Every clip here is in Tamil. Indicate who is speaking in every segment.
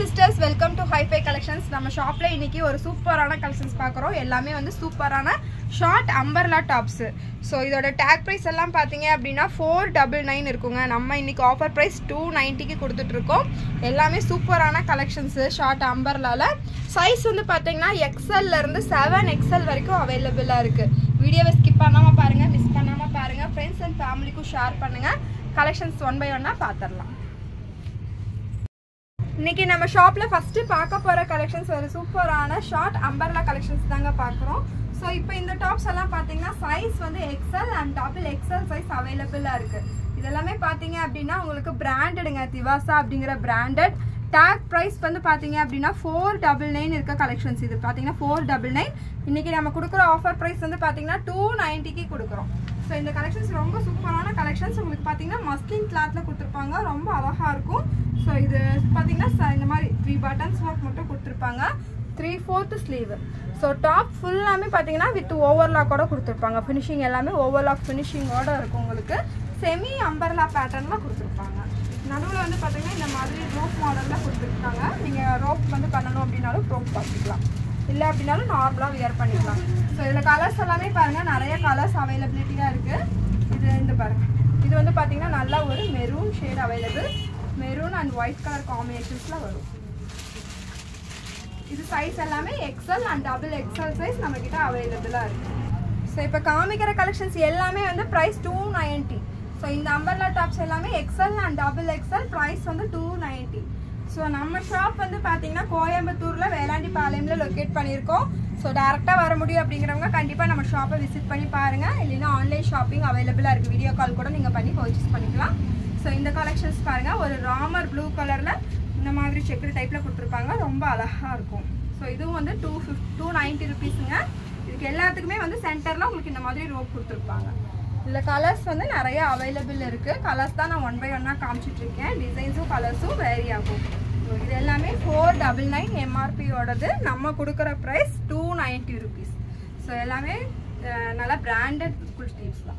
Speaker 1: sisters welcome to hi fi collections நம்ம ஷாப்ல இன்னைக்கு ஒரு சூப்பரான கலெக்ஷன்ஸ் பார்க்குறோம் எல்லாமே வந்து சூப்பரான ஷார்ட் அம்பர்லா டாப்ஸ் ஸோ இதோட டேக் ப்ரைஸ் எல்லாம் பார்த்தீங்க அப்படின்னா ஃபோர் டபுள் நைன் இருக்குங்க நம்ம இன்னைக்கு ஆஃபர் ப்ரைஸ் டூ நைன்ட்டிக்கு கொடுத்துட்ருக்கோம் எல்லாமே சூப்பரான கலெக்ஷன்ஸு ஷார்ட் அம்பர்லால சைஸ் வந்து பார்த்தீங்கன்னா எக்ஸல்ல இருந்து செவன் எக்ஸல் வரைக்கும் அவைலபிளாக இருக்குது வீடியோவை ஸ்கிப் பண்ணாமல் பாருங்கள் மிஸ் பண்ணாமல் பாருங்கள் ஃப்ரெண்ட்ஸ் அண்ட் ஃபேமிலிக்கும் ஷேர் பண்ணுங்கள் கலெக்ஷன்ஸ் ஒன் பை ஒன்னாக பார்த்துடலாம் இன்னைக்கு நம்ம ஷாப்ல ஃபர்ஸ்ட் பார்க்க போற கலெக்ஷன்ஸ் ஒரு சூப்பரான ஷார்ட் அம்பர்லா கலெக்ஷன்ஸ் தாங்க பார்க்குறோம் ஸோ இப்போ இந்த டாப்ஸ் எல்லாம் பார்த்தீங்கன்னா சைஸ் வந்து XL and double XL size அவைலபிளாக இருக்கு இதெல்லாமே பார்த்தீங்க அப்படின்னா உங்களுக்கு பிராண்டடுங்க திவாசா அப்படிங்கிற பிராண்டட் டேக் ப்ரைஸ் வந்து பார்த்தீங்க அப்படின்னா ஃபோர் டபுள் நைன் இருக்க கலெக்ஷன்ஸ் இது பார்த்தீங்கன்னா ஃபோர் டபுள் நைன் இன்னைக்கு நம்ம கொடுக்குற ஆஃபர் ப்ரைஸ் வந்து பார்த்தீங்கன்னா டூ நைன்ட்டிக்கு கொடுக்குறோம் ஸோ இந்த கலெக்ஷன்ஸ் ரொம்ப சூப்பரான கலெக்ஷன்ஸ் உங்களுக்கு பார்த்தீங்கன்னா மஸ்லின் கிளாத்ல கொடுத்துருப்பாங்க ரொம்ப அழகா இருக்கும் ஸோ இது பார்த்தீங்கன்னா ச- இந்த மாதிரி த்ரீ பட்டன்ஸ் ஒர்க் மட்டும் கொடுத்துருப்பாங்க three fourth sleeve so top ஃபுல்லாமே பார்த்தீங்கன்னா வித் ஓவர்லாக்கோட கொடுத்துருப்பாங்க ஃபினிஷிங் எல்லாமே ஓவர்லாக் ஃபினிஷிங்கோட இருக்கும் உங்களுக்கு செமி அம்பர்லா பேட்டர்னில் கொடுத்துருப்பாங்க நடுவில் வந்து பார்த்தீங்கன்னா இந்த மாதிரி ரோப் மாடலில் கொடுத்துருக்காங்க நீங்கள் ரோப் வந்து பண்ணணும் அப்படின்னாலும் ரோப் பார்த்துக்கலாம் இல்லை அப்படின்னாலும் நார்மலாக வியர் பண்ணிக்கலாம் ஸோ இதில் கலர்ஸ் எல்லாமே பாருங்கள் நிறைய கலர்ஸ் அவைலபிலிட்டியாக இருக்குது இது இந்த பாருங்கள் இது வந்து பார்த்தீங்கன்னா நல்லா ஒரு maroon shade available maroon and white colour காம்பினேஷன்ஸில் வரும் இது சைஸ் எல்லாமே XL and double XL size நம்மக்கிட்ட அவைலபிளாக இருக்குது ஸோ இப்போ காமிக்கிற கலெக்ஷன்ஸ் எல்லாமே வந்து ப்ரைஸ் டூ நைன்ட்டி ஸோ இந்த அம்பர்லா டாப்ஸ் எல்லாமே XL and double XL price வந்து டூ நைன்ட்டி ஸோ நம்ம ஷாப் வந்து பார்த்தீங்கன்னா கோயம்புத்தூரில் வேளாண்டி பாளையமில் லொக்கேட் பண்ணியிருக்கோம் ஸோ டேரெக்டாக வர முடியும் அப்படிங்கிறவங்க கண்டிப்பாக நம்ம ஷாப்பை விசிட் பண்ணி பாருங்கள் இல்லைன்னா ஆன்லைன் ஷாப்பிங் அவைலபிளாக இருக்குது வீடியோ கால் கூட நீங்கள் பண்ணி பர்ச்சேஸ் பண்ணிக்கலாம் ஸோ இந்த கலெக்ஷன்ஸ் பாருங்கள் ஒரு ராமர் ப்ளூ கலரில் இந்த மாதிரி செக்குடு டைப்பில் கொடுத்துருப்பாங்க ரொம்ப அழகாக இருக்கும் ஸோ இதுவும் வந்து டூ ஃபிஃப்ட் டூ நைன்ட்டி ருபீஸுங்க இதுக்கு எல்லாத்துக்குமே வந்து சென்டரில் உங்களுக்கு இந்த மாதிரி ரோப் கொடுத்துருப்பாங்க இதில் கலர்ஸ் வந்து நிறைய அவைலபிள் இருக்குது கலர்ஸ் தான் நான் ஒன் பை ஒன்னாக காமிச்சிட்ருக்கேன் டிசைன்ஸும் கலர்ஸும் வேரி ஆகும் So, இது எல்லாமே ஃபோர் டபுள் நைன் எம்ஆர்பியோடது நம்ம கொடுக்குற price two ninety rupees so எல்லாமே அஹ், நல்லா பிராண்டட் ஃபுல் ஸ்லீவ்ஸ் தான்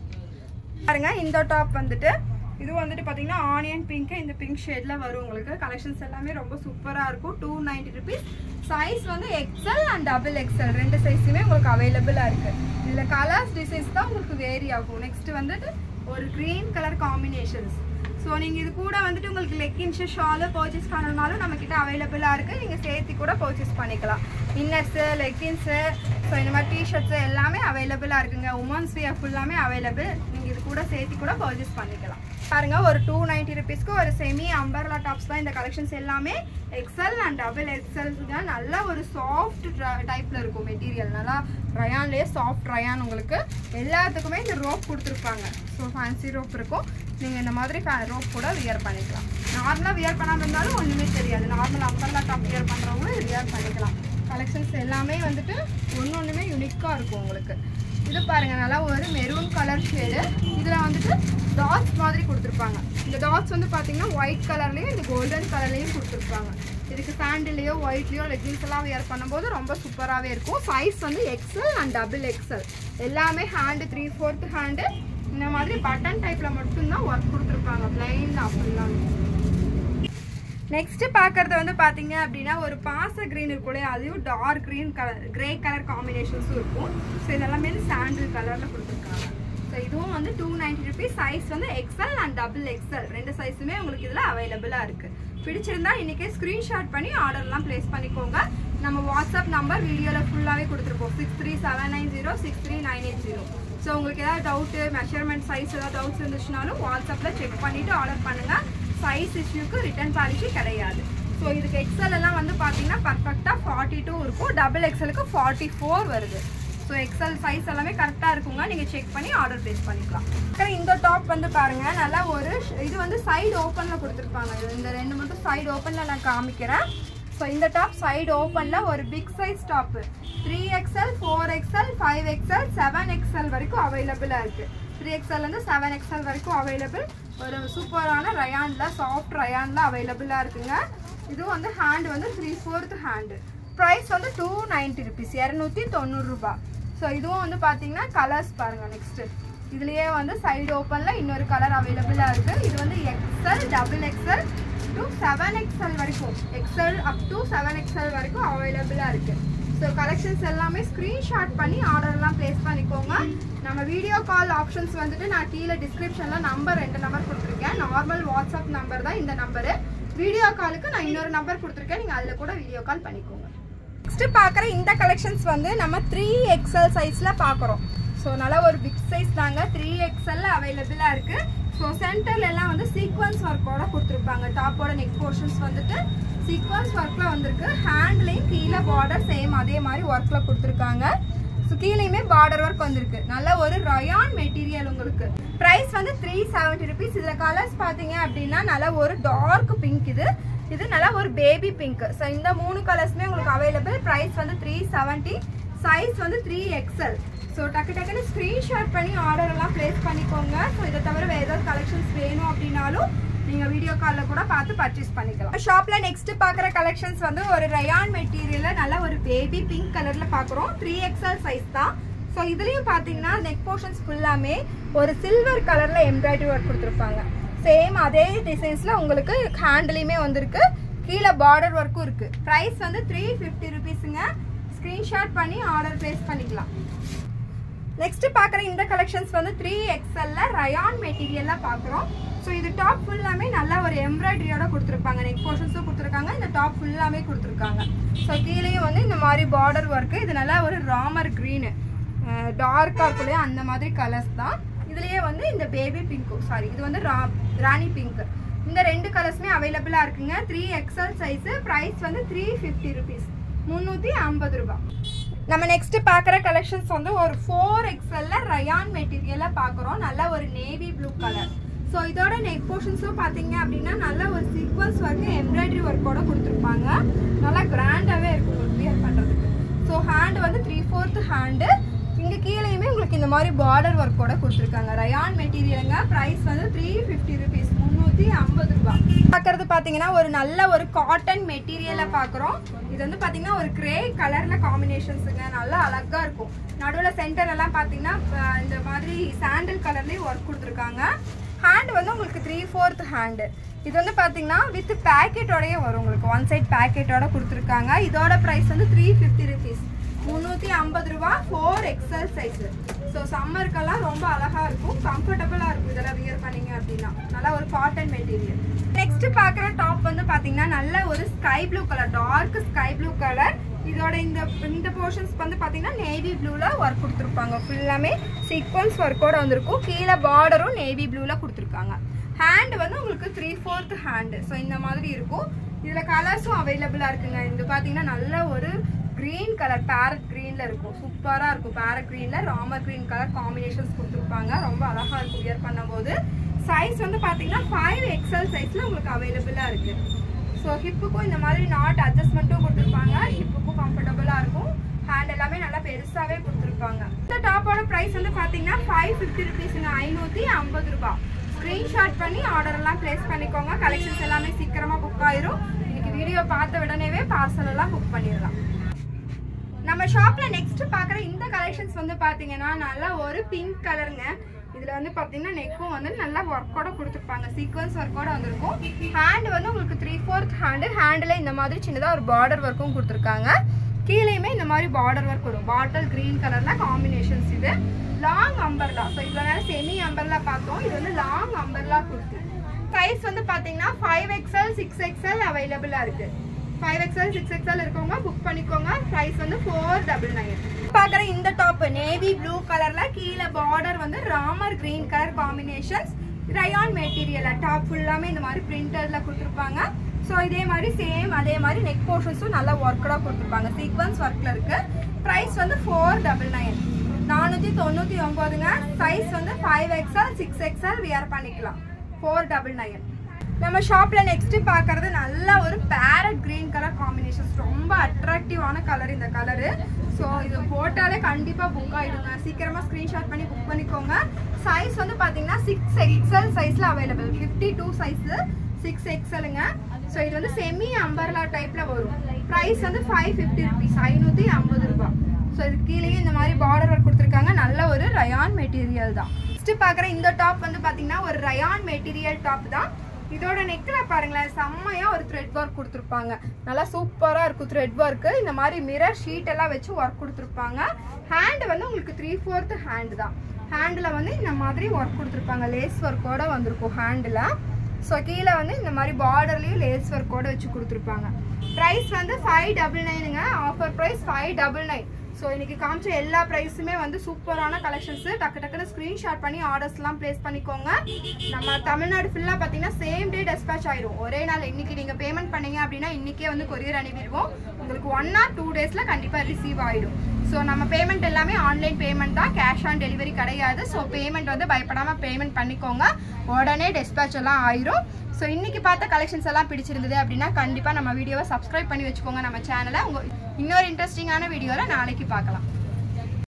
Speaker 1: பாருங்க இந்த டாப் வந்துட்டு இது வந்துட்டு பார்த்தீங்கன்னா ஆனியன் பிங்க் இந்த பிங்க் ஷேட்ல வரும் உங்களுக்கு கலெக்ஷன்ஸ் எல்லாமே ரொம்ப சூப்பராக இருக்கும் டூ நைன்டி ருபீஸ் சைஸ் வந்து எக்ஸல் அண்ட் டபுள் எக்ஸல் ரெண்டு சைஸுமே உங்களுக்கு அவைலபிளாக இருக்கு இதில் கலர்ஸ் டிசைன்ஸ் தான் உங்களுக்கு வேரி ஆகும் நெக்ஸ்ட் வந்துட்டு ஒரு க்ரீன் கலர் காம்பினேஷன்ஸ் ஸோ நீங்கள் இது கூட வந்துட்டு உங்களுக்கு லெக்கின்ஸு ஷாலு பர்ச்சேஸ் பண்ணணும்னாலும் நம்மக்கிட்ட அவைலபிளாக இருக்குது நீங்கள் சேர்த்து கூட பர்ச்சேஸ் பண்ணிக்கலாம் இன்னர்ஸு லெக்கின்ஸு ஸோ இந்த மாதிரி டிஷர்ட்ஸு எல்லாமே அவைலபிளாக இருக்குங்க உமன்ஸ் வியர் ஃபுல்லாமே அவைலபிள் நீங்கள் இது கூட சேர்த்து கூட பர்ச்சேஸ் பண்ணிக்கலாம் பாருங்க ஒரு டூ நைன்ட்டி ருபீஸ்க்கு ஒரு செமி அம்பர்லா டாப்ஸ் தான் இந்த கலெக்ஷன்ஸ் எல்லாமே எக்ஸல் அண்ட் டபுள் எக்ஸல்ங்க நல்ல ஒரு சாஃப்ட் டைப்பில் இருக்கும் மெட்டீரியல் நல்லா ரயான்லேயே சாஃப்ட் ரயான் உங்களுக்கு எல்லாத்துக்குமே இந்த ரோப் கொடுத்துருப்பாங்க ஸோ ஃபேன்சி ரோப் இருக்கும் நீங்கள் இந்த மாதிரி ரோப் கூட வியர் பண்ணிக்கலாம் நார்மலாக வியர் பண்ணாமல் இருந்தாலும் ஒன்றுமே தெரியாது நார்மல் அம்பர்லா டாப் வியர் பண்ணுறவங்க இது வியர் பண்ணிக்கலாம் கலெக்ஷன்ஸ் எல்லாமே வந்துட்டு ஒன்று ஒன்றுமே யூனிக்காக இருக்கும் உங்களுக்கு இது பாருங்க நல்லா ஒரு மெரூன் கலர் ஷேடு இதில் வந்துட்டு டாட்ஸ் மாதிரி கொடுத்துருப்பாங்க இந்த டாட்ஸ் வந்து பார்த்தீங்கன்னா ஒயிட் கலர்லேயும் இந்த கோல்டன் கலர்லேயும் கொடுத்துருப்பாங்க இதுக்கு சாண்டிலையோ ஒயிட்லேயோ லெகின்ஸ் எல்லாம் வியர் பண்ணும்போது ரொம்ப சூப்பராகவே இருக்கும் சைஸ் வந்து எக்ஸல் அண்ட் டபுள் எக்ஸல் எல்லாமே ஹேண்டு த்ரீ ஃபோர்த் ஹேண்டு இந்த மாதிரி பட்டன் டைப்பில் மட்டும்தான் ஒர்க் கொடுத்துருப்பாங்க பிளைன் அப்படிலாம் நெக்ஸ்ட் பார்க்கறது வந்து பார்த்தீங்க அப்படின்னா ஒரு பாச க்ரீன் இருக்கும் இல்லையா அதுவும் dark green colour grey colour காம்பினேஷன்ஸும் இருக்கும் ஸோ இதெல்லாமே சாண்டில் கலரில் கொடுத்துருக்காங்க ஸோ இதுவும் வந்து டூ நைன்டி ருபீஸ் சைஸ் வந்து எக்ஸல் அண்ட் டபுள் எக்ஸல் ரெண்டு சைஸுமே உங்களுக்கு இதில் அவைலபிளாக இருக்குது பிடிச்சிருந்தா இன்றைக்கே ஸ்க்ரீன்ஷாட் பண்ணி ஆர்டர்லாம் ப்ளேஸ் பண்ணிக்கோங்க நம்ம வாட்ஸ்அப் நம்பர் வீடியோவில் ஃபுல்லாகவே கொடுத்துருப்போம் six three seven nine zero six three nine eight zero so உங்களுக்கு ஏதாவது டவுட்டு மெஷர்மெண்ட் சைஸ் ஏதாவது டவுட்ஸ் இருந்துச்சுனாலும் வாட்ஸ்அப்பில் செக் பண்ணிவிட்டு ஆர்டர் பண்ணுங்கள் சைஸ் இஷ்யூக்கு ரிட்டர்ன் பாலிசி கிடையாது ஸோ இதுக்கு எக்ஸல் எல்லாம் வந்து பார்த்தீங்கன்னா பர்ஃபெக்டாக ஃபார்ட்டி டூ இருக்கும் டபுள் எக்ஸலுக்கு ஃபார்ட்டி ஃபோர் வருது ஸோ எக்ஸல் சைஸ் எல்லாமே கரெக்டாக இருக்குங்க நீங்கள் செக் பண்ணி ஆர்டர் ப்ளேஸ் பண்ணிக்கலாம் அப்புறம் இந்த டாப் வந்து பாருங்கள் நல்லா ஒரு ஷ்- இது வந்து சைடு ஓப்பனில் கொடுத்துருப்பாங்க இது இந்த ரெண்டு மட்டும் சைடு ஓப்பனில் நான் காமிக்கிறேன் ஸோ இந்த டாப் சைடு ஓப்பனில் ஒரு big size top three XL four XL five XL seven XL வரைக்கும் அவைலபிளாக இருக்குது த்ரீ எக்ஸ்எல்லேருந்து செவன் எக்ஸ்எல் வரைக்கும் அவைலபிள் ஒரு சூப்பரான ரயானில் சாஃப்ட் ரயானில் அவைலபிளாக இருக்குங்க இதுவும் வந்து ஹேண்ட் வந்து த்ரீ ஃபோர்த் ஹேண்டு ப்ரைஸ் வந்து டூ நைன்ட்டி ருபீஸ் இரநூத்தி தொண்ணூறுரூபா ஸோ இதுவும் வந்து பார்த்தீங்கன்னா கலர்ஸ் பாருங்கள் நெக்ஸ்ட்டு இதுலயே வந்து சைடு ஓப்பன்ல இன்னொரு கலர் அவைலபிளா இருக்கு இது வந்து XL double XL to seven XL வரைக்கும் XL up to seven XL வரைக்கும் அவைலபிளாக இருக்குது ஸோ கலெக்ஷன்ஸ் எல்லாமே ஸ்க்ரீன்ஷாட் பண்ணி ஆர்டர்லாம் ப்ளேஸ் பண்ணிக்கோங்க நம்ம வீடியோ கால் ஆப்ஷன்ஸ் வந்துட்டு நான் கீழே டிஸ்கிரிப்ஷனில் நம்பர் ரெண்டு நம்பர் கொடுத்துருக்கேன் நார்மல் வாட்ஸ்அப் நம்பர் தான் இந்த நம்பரு வீடியோ காலுக்கு நான் இன்னொரு நம்பர் கொடுத்துருக்கேன் நீங்கள் அதில் கூட வீடியோ கால் பண்ணிக்கோங்க நெக்ஸ்ட் பார்க்குற இந்த கலெக்ஷன்ஸ் வந்து நம்ம த்ரீ எக்ஸ்எல் சைஸில் பார்க்குறோம் ஸோ நல்லா ஒரு பிக் சைஸ் தாங்க த்ரீ எக்ஸ்எல்ல அவைலபிளாக இருக்குது ஸோ சென்டர்ல எல்லாம் வந்து சீக்வன்ஸ் ஒர்க்கோட கொடுத்துருப்பாங்க டாப்போட நெக் போர்ஷன்ஸ் வந்துட்டு சீக்வன்ஸ் ஒர்க்கில் வந்திருக்கு ஹேண்ட்லேயும் கீழே பார்டர் சேம் அதே மாதிரி ஒர்க்கில் கொடுத்துருக்காங்க ஸோ கீழேயுமே பார்டர் ஒர்க் வந்திருக்கு நல்ல ஒரு ரயான் மெட்டீரியல் உங்களுக்கு ப்ரைஸ் வந்து த்ரீ செவன்ட்டி ருபீஸ் இதில் கலர்ஸ் பார்த்தீங்க அப்படின்னா நல்ல ஒரு டார்க் பிங்க் இது இது நல்லா ஒரு பேபி பிங்க் ஸோ இந்த மூணு கலர்ஸுமே உங்களுக்கு அவைலபிள் ப்ரைஸ் வந்து த்ரீ செவன்ட்டி சைஸ் வந்து த்ரீ எக்ஸல் ஸோ டக்கு டக்குன்னு ஸ்க்ரீன்ஷாட் பண்ணி ஆர்டர் எல்லாம் ப்ளேஸ் பண்ணிக்கோங்க ஸோ இதை தவிர வேறு ஏதாவது கலெக்ஷன்ஸ் வேணும் அப்படின்னாலும் நீங்கள் வீடியோ காலில் கூட பார்த்து பர்ச்சேஸ் பண்ணிக்கலாம் ஷாப்பில் நெக்ஸ்ட் பார்க்குற கலெக்ஷன்ஸ் வந்து ஒரு ரயான் மெட்டீரியலில் நல்ல ஒரு பேபி பிங்க் கலரில் பார்க்குறோம் த்ரீ எக்ஸல் சைஸ் தான் ஸோ இதுலேயும் பார்த்தீங்கன்னா நெக் போர்ஷன்ஸ் ஃபுல்லாமே ஒரு சில்வர் கலரில் எம்ப்ராய்டரி ஒர்க் கொடுத்துருப்பாங்க சேம் அதே டிசைன்ஸில் உங்களுக்கு ஹேண்ட்லேயுமே வந்திருக்கு கீழே பார்டர் ஒர்க்கும் இருக்குது ப்ரைஸ் வந்து த்ரீ ஃபிஃப்டி ருபீஸுங்க ஸ்க்ரீன்ஷாட் பண்ணி ஆர்டர் ப்ளேஸ் பண்ணிக்கலாம் நெக்ஸ்ட் பார்க்குற இந்த கலெக்ஷன்ஸ் வந்து த்ரீ எக்ஸ்எல்ல ரயான் மெட்டீரியல்ல பார்க்குறோம் ஸோ இது டாப் ஃபுல்லாமே நல்லா ஒரு எம்ப்ராய்டரியோட கொடுத்துருப்பாங்க நெக் போர்ஷன்ஸும் கொடுத்துருக்காங்க இந்த டாப் ஃபுல்லாமே கொடுத்துருக்காங்க ஸோ கீழேயும் வந்து இந்த மாதிரி பார்டர் ஒர்க்கு இது நல்லா ஒரு ராமர் க்ரீனு டார்க்காக இருக்கலையே அந்த மாதிரி கலர்ஸ் தான் இதுலேயே வந்து இந்த பேபி பிங்க்கும் சாரி இது வந்து ரா ராணி பிங்க் இந்த ரெண்டு கலர்ஸுமே அவைலபிளாக இருக்குங்க த்ரீ எக்ஸ்எல் சைஸு ப்ரைஸ் வந்து த்ரீ ஃபிஃப்டி ருபீஸ் முந்நூற்றி ஐம்பது ரூபாய் நம்ம நெக்ஸ்ட் பார்க்குற கலெக்ஷன்ஸ் வந்து ஒரு ஃபோர் எக்ஸ்எல்ல ரயான் மெட்டீரியலை பார்க்குறோம் நல்ல ஒரு நேவி ப்ளூ கலர் ஸோ இதோட நெக் போர்ஷன்ஸும் பார்த்தீங்க அப்படின்னா நல்ல ஒரு சீக்வன்ஸ் ஒர்க்கு எம்ப்ராய்டரி ஒர்க்கோட கொடுத்துருப்பாங்க நல்லா கிராண்டாகவே இருக்கும் உங்களுக்கு வியர் பண்ணுறதுக்கு ஸோ ஹேண்ட் வந்து த்ரீ ஃபோர்த் ஹேண்டு இங்கே கீழேயுமே உங்களுக்கு இந்த மாதிரி பார்டர் ஒர்க்கோட கொடுத்துருக்காங்க ரயான் மெட்டீரியலுங்க ப்ரைஸ் வந்து த்ரீ ஃபிஃப்டி ருபீஸ் முந்நூற்றி ஐம்பது ரூபாய் பார்க்கறது பார்த்தீங்கன்னா ஒரு நல்ல ஒரு காட்டன் மெட்டீரியலை பார்க்குறோம் இது வந்து பார்த்தீங்கன்னா ஒரு கிரே கலரில் காம்பினேஷன்ஸுங்க நல்லா அழகாக இருக்கும் நடுவில் சென்டர் எல்லாம் பார்த்தீங்கன்னா அஹ், இந்த மாதிரி சாண்டல் கலர்லேயும் ஒர்க் கொடுத்துருக்காங்க ஹேண்ட் வந்து உங்களுக்கு த்ரீ ஃபோர்த் ஹேண்டு இது வந்து பார்த்தீங்கன்னா வித் பேக்கெட்டோடயே வரும் உங்களுக்கு ஒன் சைட் பேக்கெட்டோட கொடுத்துருக்காங்க இதோட ப்ரைஸ் வந்து த்ரீ ஃபிஃப்டி ருபீஸ் முந்நூற்றி ஐம்பது ரூபா ஃபோர் எக்ஸல் சைஸு ஸோ சம்மருக்கெல்லாம் ரொம்ப அழகாக இருக்கும் கம்ஃபர்டபுளாக இருக்கும் இதெல்லாம் வியர் பண்ணீங்க அப்படின்னா நல்லா ஒரு காட்டன் மெட்டீரியல் நெக்ஸ்ட் பார்க்குற டாப் வந்து பார்த்தீங்கன்னா நல்ல ஒரு sky blue colour dark sky blue colour இதோட இந்த இந்த போர்ஷன்ஸ் வந்து பார்த்தீங்கன்னா நேவி ப்ளூவில் ஒர்க் கொடுத்துருப்பாங்க ஃபுல்லாமே சீக்வன்ஸ் ஒர்க்கோட வந்திருக்கும் கீழே பார்டரும் நேவி ப்ளூவில் கொடுத்துருக்காங்க ஹேண்ட் வந்து உங்களுக்கு த்ரீ ஃபோர்த் ஹேண்டு ஸோ இந்த மாதிரி இருக்கும் இதில் கலர்ஸும் அவைலபிளாக இருக்குங்க இது பார்த்தீங்கன்னா நல்ல ஒரு க்ரீன் கலர் பேரட் க்ரீனில் இருக்கும் சூப்பராக இருக்கும் பேரட் க்ரீனில் ராமர் க்ரீன் கலர் காம்பினேஷன்ஸ் கொடுத்துருப்பாங்க ரொம்ப அழகாக இருக்கும் வியர் பண்ணும்போது சைஸ் வந்து பார்த்தீங்கன்னா ஃபைவ் எக்ஸல் சைஸில் உங்களுக்கு அவைலபிளாக இருக்குது ஸோ ஹிப்புக்கும் இந்த மாதிரி நாட் அட்ஜஸ்ட்மெண்ட்டும் கொடுத்துருப்பாங்க ஹிப்புக்கும் கம்ஃபர்டபுளாக இருக்கும் ஹேண்ட் எல்லாமே நல்லா பெருசாகவே கொடுத்துருப்பாங்க இந்த டாப்போட ப்ரைஸ் வந்து பார்த்தீங்கன்னா ஃபைவ் ஃபிஃப்டி ருபீஸுங்க ஐநூற்றி ஐம்பது ரூபாய் ஸ்க்ரீன்ஷாட் பண்ணி ஆர்டர் எல்லாம் ப்ளேஸ் பண்ணிக்கோங்க கலெக்ஷன்ஸ் எல்லாமே சீக்கிரமாக புக் ஆயிரும் இன்னைக்கு வீடியோ பார்த்த உடனேவே பார்சல் எல்லாம் புக் பண்ணிடலாம் நம்ம ஷாப்ல நெக்ஸ்ட் பார்க்குற இந்த கலெக்ஷன்ஸ் வந்து பார்த்தீங்கன்னா நல்லா ஒரு பிங்க் கலருங்க இதில் வந்து பார்த்தீங்கன்னா நெக்கும் வந்து நல்லா ஒர்க்கோட கொடுத்துருப்பாங்க சீக்வன்ஸ் ஒர்க்கோட வந்திருக்கும் ஹேண்ட் வந்து உங்களுக்கு த்ரீ ஃபோர்த் ஹேண்டு ஹேண்டில் இந்த மாதிரி சின்னதாக ஒரு பார்டர் ஒர்க்கும் கொடுத்துருக்காங்க கீழேயுமே இந்த மாதிரி பார்டர் ஒர்க் வரும் பாட்டில் க்ரீன் கலரில் காம்பினேஷன்ஸ் இது லாங் அம்பர்லா ஸோ இவ்வளோ நேரம் செமி அம்பர்லா பார்த்தோம் இது வந்து லாங் அம்பர்லா குர்த்தி சைஸ் வந்து பார்த்தீங்கன்னா ஃபைவ் எக்ஸ்எல் சிக்ஸ் எக்ஸ்எல் அவைலபிளாக இருக்குது ஃபைவ் எக்ஸ்எல் சிக்ஸ் எக்ஸ்எல் இருக்கவங்க புக் பண்ணிக்கோங்க ப்ரைஸ் வந்து ஃபோர் டபுள் நைன் பார்க்குற இந்த டாப் நேவி ப்ளூ கலரில் கீழே பார்டர் வந்து ராமர் green colour combinations rayon material top ஃபுல்லாமே இந்த மாதிரி பிரிண்டரில் கொடுத்துருப்பாங்க ஸோ இதே மாதிரி சேம் அதே மாதிரி நெக் போர்ஷன்ஸும் நல்லா ஒர்க்கடாக கொடுத்துருப்பாங்க சீக்வன்ஸ் ஒர்க்கில் இருக்கு ப்ரைஸ் வந்து ஃபோர் டபுள் நைன் நானூற்றி தொண்ணூற்றி ஒம்போதுங்க சைஸ் வந்து five XL six XL wear பண்ணிக்கலாம் ஃபோர் டபுள் நைன் நம்ம ஷாப்ல நெக்ஸ்ட் பார்க்கறது நல்ல ஒரு பேரட் கிரீன் கலர் காம்பினேஷன்ஸ் ரொம்ப அட்ராக்டிவான கலர் இந்த கலரு ஸோ இது போட்டாலே கண்டிப்பாக புக் ஆயிடுங்க சீக்கிரமாக ஸ்க்ரீன்ஷாட் பண்ணி புக் பண்ணிக்கோங்க சைஸ் வந்து பார்த்தீங்கன்னா சிக்ஸ் எக்ஸல் சைஸில் available fifty two size six எக்ஸலுங்க ஸோ இது வந்து செமி அம்பர்லா டைப்பில் வரும் ப்ரைஸ் வந்து ஃபைவ் ஃபிஃப்டி ருபீஸ் ஐநூற்றி ஐம்பது ரூபாய் ஸோ இது கீழேயே இந்த மாதிரி பார்டர் ஒர்க் கொடுத்துருக்காங்க நல்ல ஒரு ரயான் மெட்டீரியல் தான் நெக்ஸ்ட் பார்க்குற இந்த டாப் வந்து பார்த்தீங்கன்னா ஒரு ரயான் மெட்டீரியல் டாப் தான் இதோட நெக்கில் பாருங்களேன் செம்மையா ஒரு த்ரெட் ஒர்க் கொடுத்துருப்பாங்க நல்லா சூப்பராக இருக்கும் த்ரெட் ஒர்க்கு இந்த மாதிரி மிரர் ஷீட் எல்லாம் வச்சு ஒர்க் கொடுத்துருப்பாங்க ஹேண்டு வந்து உங்களுக்கு த்ரீ ஃபோர்த்து ஹேண்டு தான் ஹேண்டில் வந்து இந்த மாதிரி ஒர்க் கொடுத்துருப்பாங்க லேஸ் ஒர்க்கோட வந்திருக்கும் ஹேண்டில் ஸோ கீழே வந்து இந்த மாதிரி பார்டர்லேயும் லேஸ் ஒர்க்கோட வச்சு கொடுத்துருப்பாங்க ப்ரைஸ் வந்து ஃபைவ் டபுள் நைனுங்க offer price five double nine so இன்னைக்கு காமிச்ச எல்லா ப்ரைஸுமே வந்து சூப்பரான கலெக்ஷன்ஸ் டக்கு டக்குன்னு ஸ்க்ரீன்ஷாட் பண்ணி ஆர்டர்ஸ்லாம் ப்ளேஸ் பண்ணிக்கோங்க நம்ம தமிழ்நாடு ஃபுல்லாக பார்த்தீங்கன்னா சேம் டே டெஸ்பேச் ஆயிரும் ஒரே நாள் இன்னைக்கு நீங்கள் பேமெண்ட் பண்ணீங்க அப்படின்னா இன்னைக்கே வந்து கொரியர் அனுப்பிடுவோம் உங்களுக்கு ஒன் ஆர் டூ டேஸில் கண்டிப்பாக ரிசீவ் ஆயிடும் ஸோ நம்ம பேமெண்ட் எல்லாமே ஆன்லைன் பேமெண்ட் தான் கேஷ் ஆன் டெலிவரி கிடையாது ஸோ பேமெண்ட் வந்து பயப்படாமல் பேமெண்ட் பண்ணிக்கோங்க உடனே டெஸ்பேச் எல்லாம் ஆயிரும் ஸோ இன்னைக்கு பார்த்த கலெக்ஷன்ஸ் எல்லாம் பிடிச்சிருந்தது அப்படின்னா கண்டிப்பாக நம்ம வீடியோவை சப்ஸ்கிரைப் பண்ணி வச்சுக்கோங்க நம்ம சேனலை உங்கள் இன்னொரு இன்ட்ரெஸ்டிங்கான வீடியோவில் நாளைக்கு பார்க்கலாம்